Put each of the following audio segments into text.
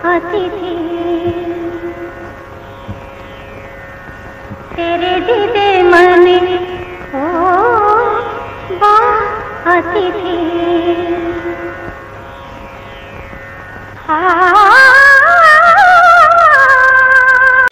ಅತಿಥಿ ತೆರೆದಿದೆ ಮನೆ ಓ ಬಾ ಅತಿಥಿ ಆ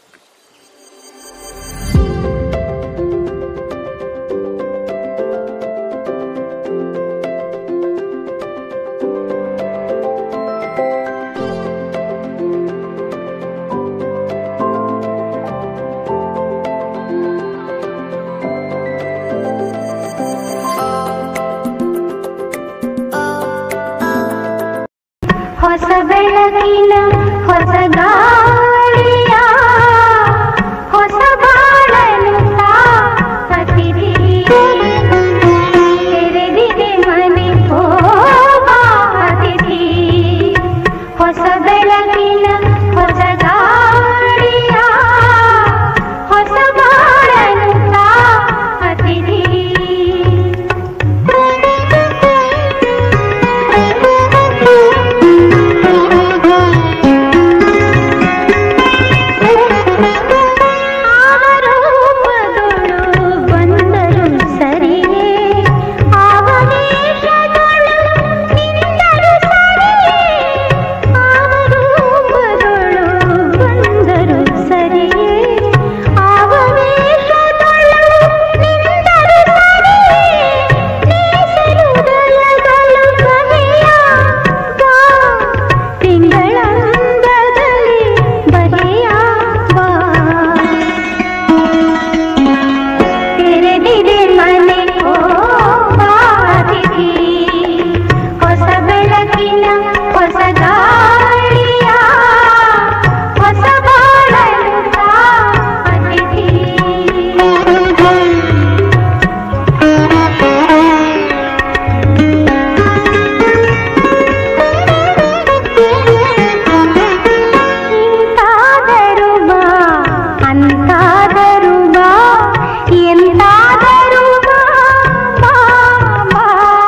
ಹೊಸ ಬೆಳಕಿನ ಹೊಸ ಗಾಳಿಯ ಹೊಸ ಬಾಳನು ತಾ ಅತಿಥಿ ತೆರೆದಿದೆ ಮನೆ ಓ ಬಾ ಅತಿಥಿ ಹೊಸ ಬೆಳಕಿನ ಹೊಸ ಗಾಳಿಯ ಹೊಸ ಬಾಳನು ತಾ ಅತಿಥಿ ಆವರೂಪದೊಳು ಬಂದರು ಸರಿಯೇ ಆವವೇಶದೊಳು ನಿಂದರು ಸರಿಯೇ ಆವರೂಪದೊಳು ಬಂದರು ಸರಿಯೇ ಆವವೇಶದೊಳು ನಿಂದರು ಸರಿಯೇ ನೇಸರುದಲಗಳು ಬಗೆಯ ಬಾ ತಿಂಗಳಂದದಲ್ಲಿ ಬಗೆಯ ಬಾ ತೆರೆದಿದೆ ಮನೆ ಓ ಬಾತಿಥಿ ಹೊಸ ಬೆಳಕಿನ ಹೊಸ ಗಾಳಿಯ ಹೊಸ ಬಾಳಲು ಅತಿಥಿ ಇಂತಾದರೂ ಬಾ ಅಂತಾದರೂ ಬಾ ಎಂತಾದರೂ ಬಾ ಬಾ, ಬಾ.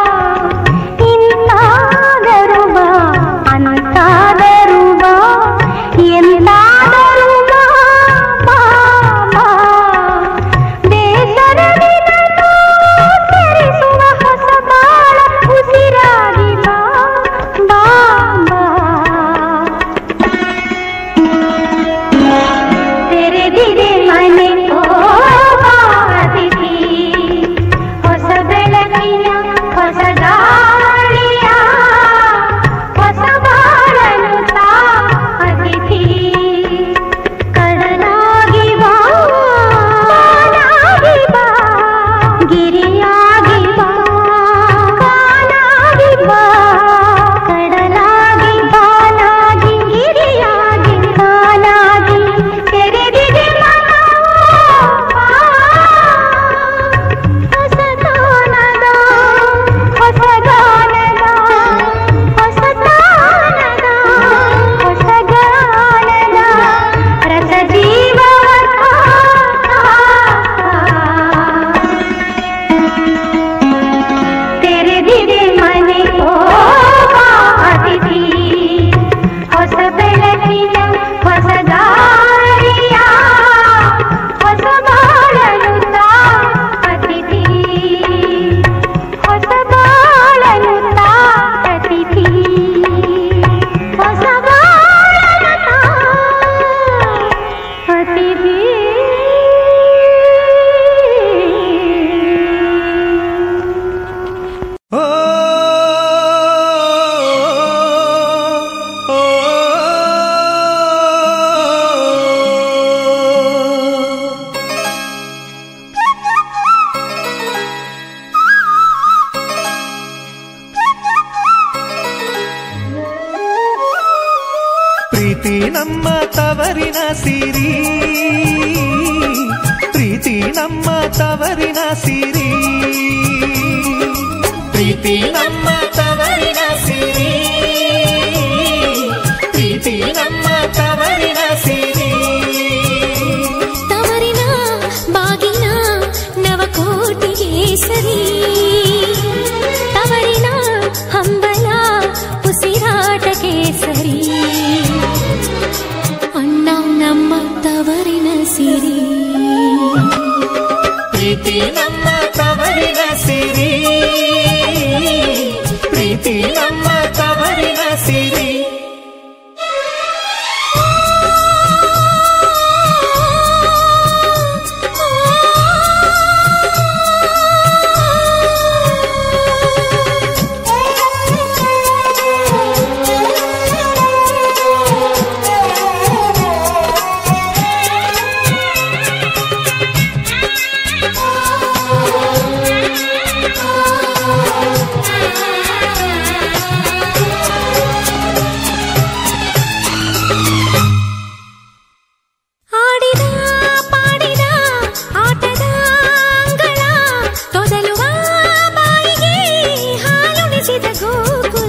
ಇಂತಾದರೂ ಬಾ ಅಂತಾದರೂ ಬಾ ಎಂತಾದರೂ ಬಾ ಬಾ, ಬಾ. ಬೇಸರವಿದನು ಸರಿಸುವ ಹೊಸ ಬಾಳ ಉಸಿರಾಗಿ ಬಾ ಬಾ ಬಾ ತೆರೆದಿದೆ ಮನೆ ಓ ಬಾತಿಥಿ ಹೊಸ ಬೆಳಕಿನ ಹೊಸ ಗಾಳಿಯ ಹೊಸ ಬಾಳನು ತಾ ಅತಿಥಿ ಕಡಲಾಗಿ ಬಾ ಕಾನಾಗಿ ಬಾ ಗಿರಿಯಾಗಿ ಬಾ ಕಾನಾಗಿ ಬಾ ಕಡಲಾಗಿ ಬಾನಾಗಿ ಗಿರಿಯಾಗಿ ಕಾನಾಗಿ ತೆರೆದಿದೆ ಹೊಸ ತಾನದ ಹೊಸ ಗಾನದ ಹೊಸ ತಾನದ ಹೊಸ ಗಾನದ ರಸ ತೆರೆದಿದೆ ಮನೆ ಓ ಅತಿಥಿ ಹೊಸ ಬೆಳಕಿನ ಹೊಸ ಗಾಳಿಯ ಹೊಸ ಬಾಳಲು ತಾ ಅತಿಥಿ ಹೊಸ ಬಾಳಲು ತಾ ಅತಿಥಿ ಹೊಸ ಬಾಳಲು ತಾ ಅತಿಥಿ ಓ ಓ ಪ್ರೀತಿ ನಮ್ಮ ತವರಿನ ಸಿರಿ ಪ್ರೀತಿ ನಮ್ಮ ತವರಿನ ಸಿರಿ ಪ್ರೀತಿ ನಮ್ಮ ತವರಿನ ಸಿರಿ ಪ್ರೀತಿ ನಮ್ಮ ತವರಿನ ಸಿರಿ ತವರಿನ ಬಾಗಿನ ನವಕೋಟಿಗೆ ಸರಿ ತವರಿನ ಹಂಬಲ ಉಸಿರಾಟಕ್ಕೆ ಸರಿ ಸಿರಿ ಪ್ರೀತಿ ನಮ್ಮ ತವರಿನ ಸಿರಿ ಪ್ರೀತಿ ನಮ್ಮ ತವರಿನ ಸಿರಿ ಆಡಿದ ಪಾಡಿದ ಆಟದ ಅಂಗಳ ತೊದಲುವ ಬಾಯಿಗೆ ಹಾಲುಣಿಸಿದ ಗೋಕುಲ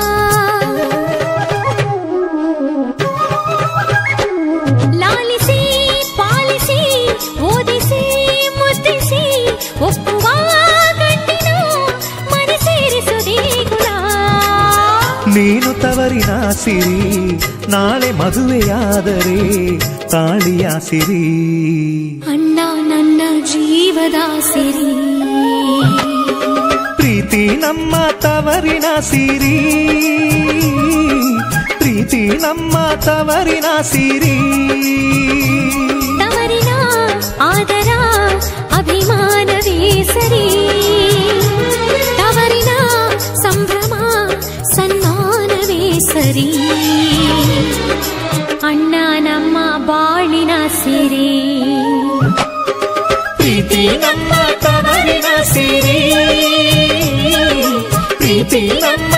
ಲಾಲಿಸಿ ಪಾಲಿಸಿ ಓದಿಸಿ ಮುದ್ದಿಸಿ ಒಪ್ಪುವ ಗಂಡಿನ ಮನೆ ಸೇರಿಸು ದೇಗುಲ ನೀನು ತವರಿನ ಸಿರಿ ನಾಳೆ ಮದುವೆಯಾದರೆ ತಾಳಿಯ ಸಿರಿ ಅಣ್ಣ ನನ್ನ ಜೀವದ ಸಿರಿ ಪ್ರೀತಿ ನಮ್ಮ ತವರಿನ ಸಿರಿ ಪ್ರೀತಿ ನಮ್ಮ ತವರಿನ ಸಿರಿ ತವರಿನ ಆದರ ಅಭಿಮಾನವೇ ಸರಿ ತವರಿನ ಸಂಭ್ರಮ ಸನ್ಮಾನವೇ ಸರಿ ಅಣ್ಣ ನಮ್ಮ ಬಾಳಿನ ಸಿರಿ ಪ್ರೀತಿ ನಮ್ಮ ತವರಿನ ಸಿರಿ ಪ್ರೀತಿ ನಮ್ಮ